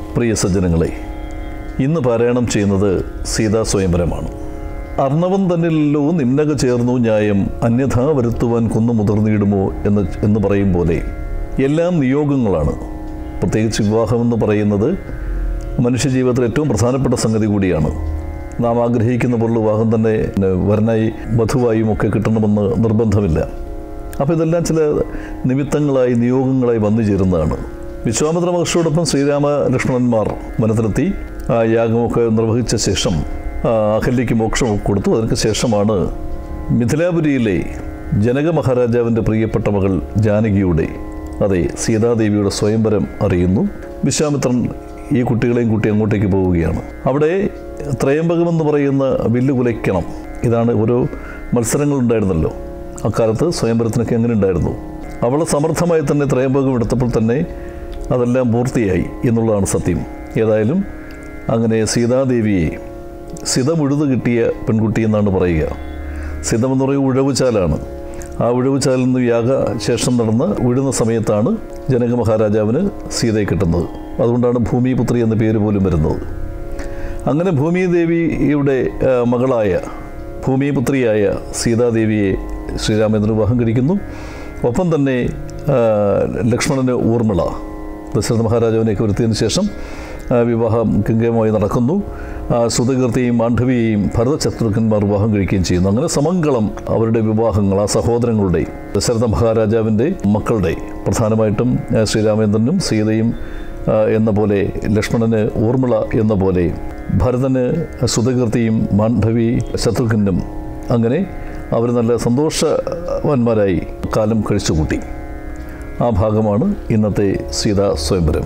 പ്രിയ സജ്ജനങ്ങളെ ഇന്ന് പാരായണം ചെയ്യുന്നത് സീതാ സ്വയംവരമാണ് അർണവം തന്നിലല്ലോ നിന്നക ചേർന്നു ന്യായം അന്യഥാ വരുത്തുവാൻ കുന്നു മുതിർന്നിടുമോ എന്ന് എന്ന് പറയും പോലെ എല്ലാം നിയോഗങ്ങളാണ് പ്രത്യേകിച്ച് വിവാഹമെന്ന് പറയുന്നത് മനുഷ്യജീവിതത്തിൽ ഏറ്റവും പ്രധാനപ്പെട്ട സംഗതി കൂടിയാണ് നാം ആഗ്രഹിക്കുന്ന പോലുള്ള വിവാഹം തന്നെ വരനായി വധുവായും ഒക്കെ കിട്ടണമെന്ന് നിർബന്ധമില്ല അപ്പോൾ ഇതെല്ലാം ചില നിമിത്തങ്ങളായി നിയോഗങ്ങളായി വന്നു ചേരുന്നതാണ് വിശ്വാമിത്ര മഹർഷിയോടൊപ്പം ശ്രീരാമ ലക്ഷ്മണന്മാർ വനത്തിലെത്തി ആ യാഗമൊക്കെ നിർവഹിച്ച ശേഷം ആ, അഹല്യയ്ക്ക് മോക്ഷം കൊടുത്തു അതിന് ശേഷമാണ് മിഥിലാപുരിയിലെ ജനക മഹാരാജാവിൻ്റെ പ്രിയപ്പെട്ട മകൾ ജാനകിയുടെ അതെ സീതാദേവിയുടെ സ്വയംവരം അറിയുന്നു വിശ്വാമിത്രൻ ഈ കുട്ടികളെയും കൂട്ടി അങ്ങോട്ടേക്ക് പോവുകയാണ് അവിടെ ത്രയംബകമെന്ന് പറയുന്ന വില്ല് കുലയ്ക്കണം ഇതാണ് ഓരോ മത്സരങ്ങളുണ്ടായിരുന്നല്ലോ അക്കാലത്ത് സ്വയംവരത്തിനൊക്കെ എങ്ങനെ ഉണ്ടായിരുന്നു അവൾ സമർത്ഥമായി തന്നെ ത്രയംബകം എടുത്തപ്പോൾ തന്നെ അതെല്ലാം പൂർത്തിയായി എന്നുള്ളതാണ് സത്യം ഏതായാലും അങ്ങനെ സീതാദേവിയെ സിതമുഴുത് കിട്ടിയ പെൺകുട്ടി എന്നാണ് പറയുക സിതമെന്ന് പറയുക ഉഴവുചാലാണ് ആ ഉഴവുചാലിൽ നിന്ന് യാഗ ശേഷം നടന്ന് ഉഴുന്ന സമയത്താണ് ജനക മഹാരാജാവിന് സീതയെ കിട്ടുന്നത് അതുകൊണ്ടാണ് ഭൂമിപുത്രി എന്ന പേര് പോലും വരുന്നത് അങ്ങനെ ഭൂമിദേവിയുടെ ആ, മകളായ ഭൂമിപുത്രിയായ സീതാദേവിയെ ശ്രീരാമേന്ദ്രൻ വിവാഹം കഴിക്കുന്നു ഒപ്പം തന്നെ ആ, ലക്ഷ്മണന് ഊർമിള ദശരഥ മഹാരാജാവിനെയൊക്കെ വരുത്തിയതിന് ശേഷം ആ, വിവാഹം ഗംഗയുമായി നടക്കുന്നു ആ, സുതകീർത്തിയെയും മാണ്ഡവിയെയും ഭരതശത്രുഘ്നന്മാർ വിവാഹം കഴിക്കുകയും ചെയ്യുന്നു അങ്ങനെ സമങ്കളം അവരുടെ വിവാഹങ്ങൾ ആ സഹോദരങ്ങളുടെ ദശരഥ മഹാരാജാവിൻ്റെ മക്കളുടെ പ്രധാനമായിട്ടും ആ, ശ്രീരാമേന്ദ്രനും സീതയും ആ, എന്ന പോലെ ലക്ഷ്മണന് ഊർമിള എന്ന പോലെ ഭരതന് സുതകീർത്തിയും മാണ്ഡവി ശത്രുഘ്നും അങ്ങനെ അവർ നല്ല സന്തോഷവാന്മാരായി കാലം കഴിച്ചുകൂട്ടി ആ ഭാഗമാണ് ഇന്നത്തെ സീതാ സ്വയംവരം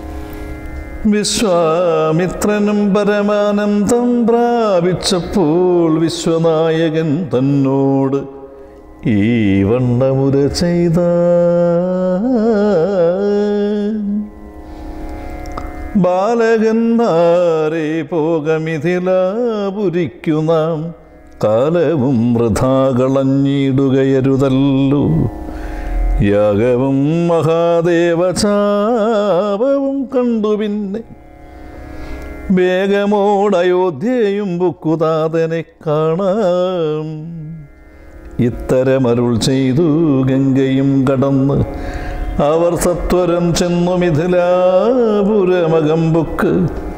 വിശ്വാമിത്രനും പരമാനന്ദം പ്രാപിച്ചപ്പോൾ വിശ്വനായകൻ തന്നോട് ഈ വണ്ണമുര ചെയ്ത ബാലകന്മാരെ പോകമിഥിലാപുരിക്കു നാം കാലവും വൃഥാ കളഞ്ഞിടുകയരുതല്ലോ യാഗവും മഹാദേവചാപവും കണ്ടു പിന്നെ വേഗമോടയോധ്യയും ബുക്കുതാതനെ കാണാം ഇത്തരമരുൾ ചെയ്തു ഗംഗയും കടന്ന് അവർ സത്വരം ചെന്നു മിഥിലാപുരമകം ബുക്ക്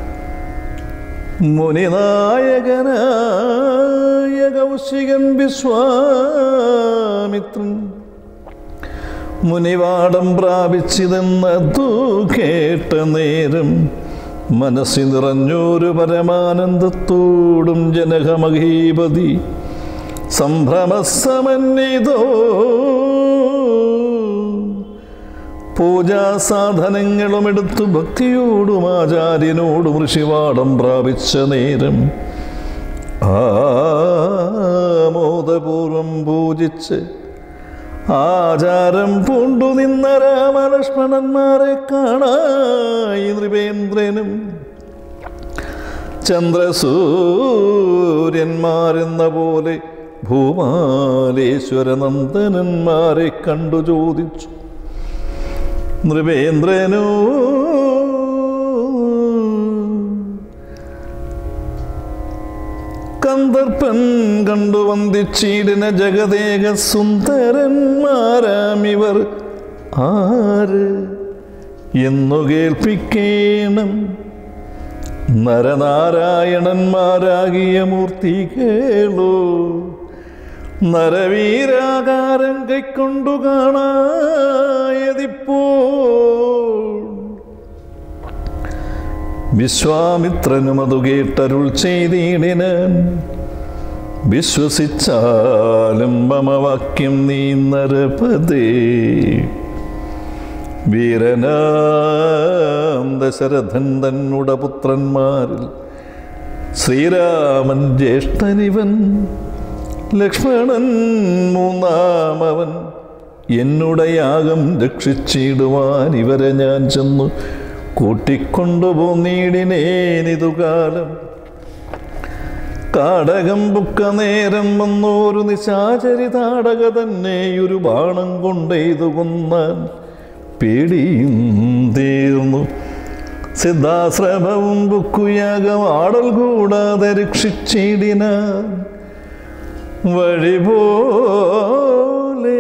മുനിനായകനായ കൗശികൻ വിശ്വാമിത്രൻ മുനിവാടം പ്രാപിച്ചിതെന്നതു കേട്ട നേരം മനസ്സി നിറഞ്ഞൊരു പരമാനന്ദത്തോടും ജനകമഹീപതി സംഭ്രമസമന്വിതോ പൂജാസാധനങ്ങളും എടുത്തു ഭക്തിയോടും ആചാര്യനോടും ഋഷിവാടം പ്രാപിച്ച നേരം ആമോദപൂർവം പൂജിച്ച് ആചാരം പൂണ്ടു നിന്ന രാമലക്ഷ്മണന്മാരെ കാണായി നൃപേന്ദ്രനും ചന്ദ്രസൂര്യന്മാരെന്ന പോലെ ഭൂമാലേശ്വരനന്ദനന്മാരെ കണ്ടു ചോദിച്ചു നൃപേന്ദ്രനോ കന്ദർപ്പൻ കണ്ടു വന്ദിച്ചീടിന ജഗദേക സുന്ദരന്മാരാമിവർ ആര് എന്നു കേൾപ്പിക്കേണം നരനാരായണന്മാരാകിയ മൂർത്തികളോ നരവീരാകാരം കൈക്കൊണ്ടു കാണായതിപ്പോൾ വിശ്വാമിത്രനും അതു കേട്ടരുൾ ചെയ്തിടിനാൻ വിശ്വസിച്ചാലും മമവാക്യം നീ നരപതേ വീരനാം ദശരഥൻ തന്നുട പുത്രന്മാരിൽ ശ്രീരാമൻ ജ്യേഷ്ഠനിവൻ ലക്ഷ്മണൻ മൂന്നാമവൻ എന്നുടെ യാഗം രക്ഷിച്ചിടുവാൻ ഇവരെ ഞാൻ ചെന്നു കൂട്ടിക്കൊണ്ടുപോന്നീടിനേനിതു കാലം കാടകം ബുക്ക നേരം വന്നോരു നിശാചരി താടക തന്നെയൊരു ബാണം കൊണ്ടെയ്തു കൊന്നാൻ പേടിയും തീർന്നു സിദ്ധാശ്രമവും ബുക്കുയാകം ആടൽ കൂടാതെ രക്ഷിച്ചിടിന വഴി പോലെ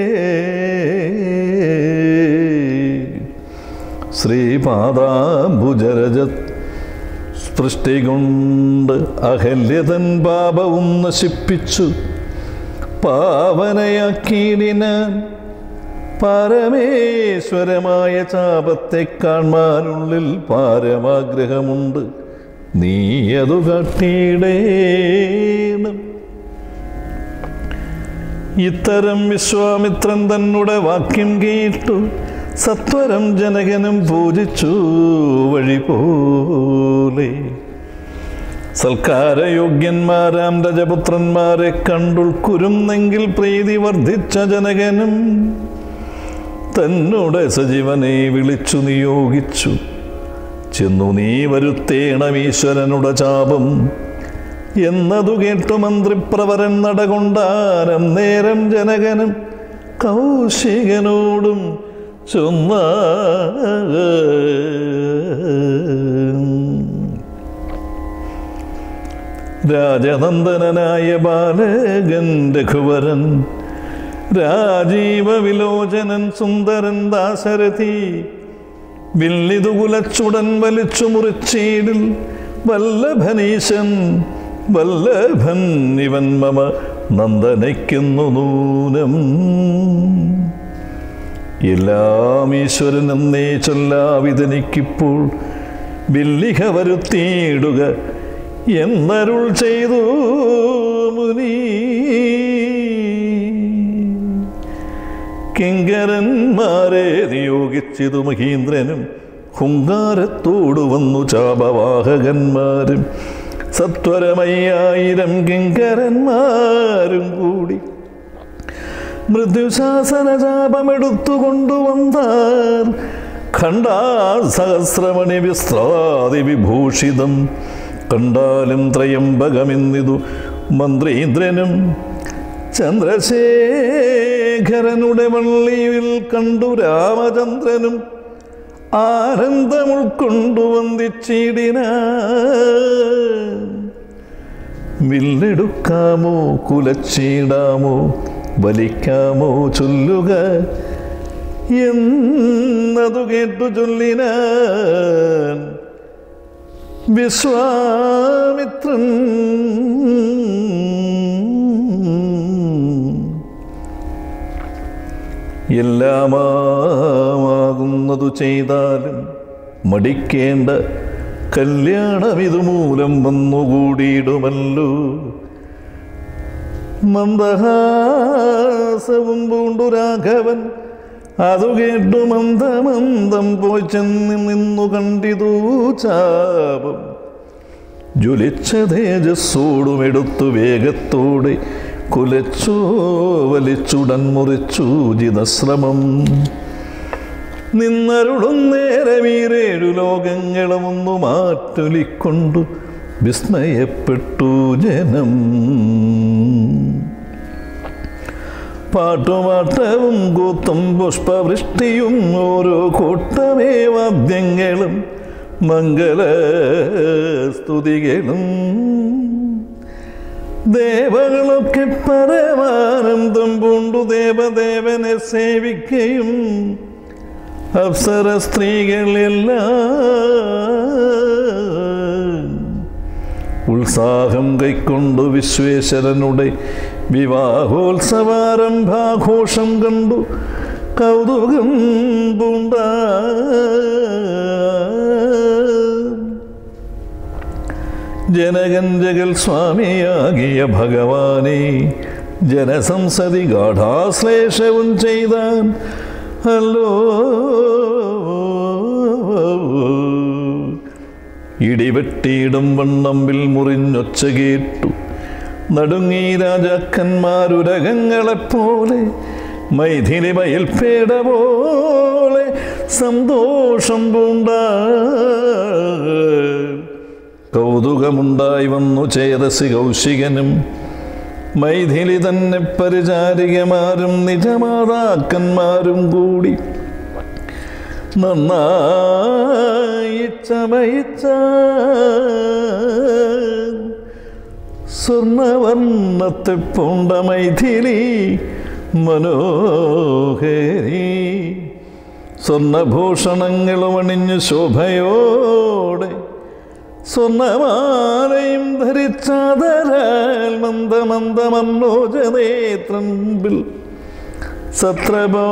ശ്രീപാദാംബുജരജ സൃഷ്ടി കൊണ്ട് അഹല്യതൻ പാപവും നശിപ്പിച്ചു പാവനയാക്കിയിടിനാൻ പരമേശ്വരമായ ചാപത്തെ കാണാനുള്ളിൽ പാരമാഗ്രഹമുണ്ട് നീ അതു കാട്ടിയിടേണം ഇത്തരം വിശ്വാമിത്രൻ തന്നുടെ വാക്യം കേട്ടു സത്വരം ജനകനും പൂജിച്ചു വഴി പോലെ സൽക്കാരയോഗ്യന്മാരാം രജപുത്രന്മാരെ കണ്ടുൾക്കുരുന്നെങ്കിൽ പ്രീതി വർദ്ധിച്ച ജനകനും തന്നോട് സജീവനെ വിളിച്ചു നിയോഗിച്ചു ചെന്നു നീ വരുത്തേണം ഈശ്വരനുടെ ചാപം എന്നതു കേട്ടു മന്ത്രിപ്രവരൻ നടകൊണ്ടാനം നേരം ജനകനും കൗശികനോടും ചൊന്ന രാജനന്ദനായ ബാലകൻ രഘുവരൻ രാജീവ വിലോചനൻ സുന്ദരൻ ദാശരഥി വില്ലിതു കുലച്ചുടൻ വലിച്ചു മുറിച്ചീടിൽ വല്ലഭനീശൻ വല്ലഭൻ ഇവൻ മമ നന്ദനയ്ക്കുന്നു നൂനം എല്ലാം ഈശ്വരൻ എന്നേ ചൊല്ലാവിതനിക്കിപ്പോൾ വില്ലിഹ വരുത്തിയിടുക എന്നരുൾ ചെയ്തു മുനി കിങ്കരന്മാരെ നിയോഗിച്ചതു മഹീന്ദ്രനും ഹുങ്കാരത്തോടു വന്നു ചാപവാഹകന്മാരും സത്വരമയ്യായിരം കിങ്കരന്മാരും കൂടി മൃദുശാസന ചാപമെടുത്തു കൊണ്ടുവന്നാർ ഖണ്ഡാ സഹസ്രമണി വിസ്ത്രാതി വിഭൂഷിതം കണ്ടാലും ത്രയംബകമെന്നിതു മന്ത്രീന്ദ്രനും ചന്ദ്രശേഖരനുടെ വള്ളിയിൽ കണ്ടു രാമചന്ദ്രനും ആനന്ദമുൾക്കൊണ്ടു വന്ദിച്ചിടിന വില്ലെടുക്കാമോ കുലച്ചിടാമോ വലിക്കാമോ ചൊല്ലുക എന്നതു കേട്ടു ചൊല്ലിനാൻ വിശ്വാമിത്രൻ എല്ലാമാകുന്നതു ചെയ്താലും മടിക്കേണ്ട കല്യാണം ഇതുമൂലം വന്നുകൂടിയിടുമല്ലോ മന്ദഹാസവും പൂണ്ടു രാഘവൻ അതു കേട്ടു മന്ദമന്ദം പോയി ചെന്ന് നിന്നു കണ്ടിതു ചാപം ജ്വലിച്ച തേജസ്സോടും എടുത്തു വേഗത്തോടെ കുലച്ചു വലിച്ചുടൻ മുറിച്ചു ജിതശ്രമം നിന്നരുളും നേരമീരേഴു ലോകങ്ങളും ഒന്നു മാറ്റൊലിക്കൊണ്ടു വിസ്മയപ്പെട്ടു ജനം പാട്ടുമാട്ടവും കൂത്തും പുഷ്പവൃഷ്ടിയും ഓരോ കൂട്ടമേ വാദ്യങ്ങളും മംഗള സ്തുതികളും ദേവകളൊക്കെ പരമാനന്ദം പൂണ്ടു ദേവദേവനെ സേവിക്കുകയും അപ്സര സ്ത്രീകളെല്ലാം ഉത്സാഹം കൈക്കൊണ്ടു വിശ്വേശ്വരനുടെ വിവാഹോത്സവാരംഭാഘോഷം കണ്ടു കൗതുകം പൂണ്ട ജനകൻ ജഗൽ സ്വാമിയാകിയ ഭഗവാനെ ജനസംസതി ഗാഠാശ്ലേഷവും ചെയ്താൻ അല്ലോ ഇടിവെട്ടിയിടും വണ്ണമ്പിൽ മുറിഞ്ഞൊച്ച കേട്ടു നടുങ്ങി രാജാക്കന്മാരുരകങ്ങളെപ്പോലെ മൈഥിലി മയിൽപ്പേട പോലെ സന്തോഷം പൂണ്ട കൗതുകമുണ്ടായി വന്നു ചേതസി കൗശികനും മൈഥിലി തന്നെ പരിചാരികമാരും നിജമാതാക്കന്മാരും കൂടി നന്നായി ചമയിച്ച സ്വർണവർണ്ണത്തെ പൂണ്ട മൈഥിലി മനോഹരി സ്വർണഭൂഷണങ്ങളും അണിഞ്ഞു ശോഭയോടെ സ്വർണമാലയും ധരിച്ചാതരാൽ മന്ദമന്ദമന്നോജനേത്രൻപിൽ സത്രഭോ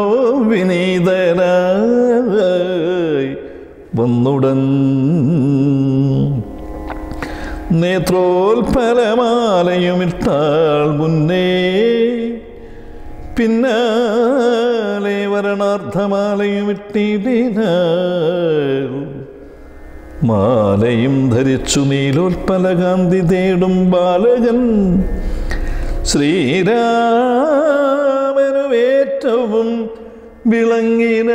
വിനീതനായി വന്നുടൻ നേത്രോൽഫലമാലയുമിട്ടാൾ മുന്നേ പിന്നാലെ വരണാർത്ഥമാലയുമിട്ടിടിനാൾ മാലയും ധരിച്ചു നീലോൽപ്പലകാന്തി തേടും ബാലകൻ ശ്രീരാമനുമേറ്റവും വിളങ്ങിന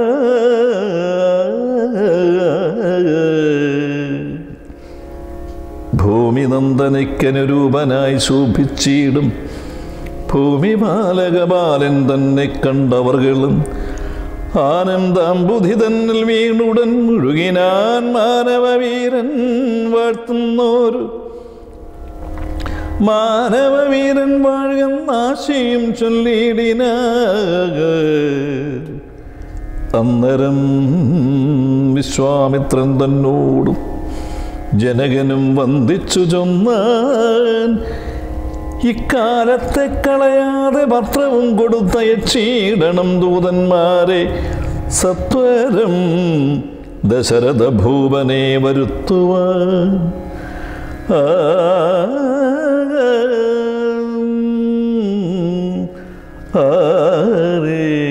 ഭൂമി നന്ദനയ്ക്കനുരൂപനായി ശോഭിച്ചിടും ഭൂമി ബാലകബാലൻ തന്നെ കണ്ടവർകളും ആനന്ദാംബുധി തന്നിൽ വീണുടൻ മുഴുകിനാൻ മാനവവീരൻ വാഴ്ത്തുന്നോരു മാനവവീരൻ വാഴുന്നാശയും ചൊല്ലിടിന അന്നരം വിശ്വാമിത്രൻ തന്നോടും ജനകനും വന്ദിച്ചു ചൊന്നാൻ ഇക്കാലത്തെ കളയാതെ പത്രവും കൊടുത്തയച്ചീടണം ദൂതന്മാരെ സത്വരം ദശരഥ ഭൂപനെ വരുത്തുവാൻ ആ ആരേ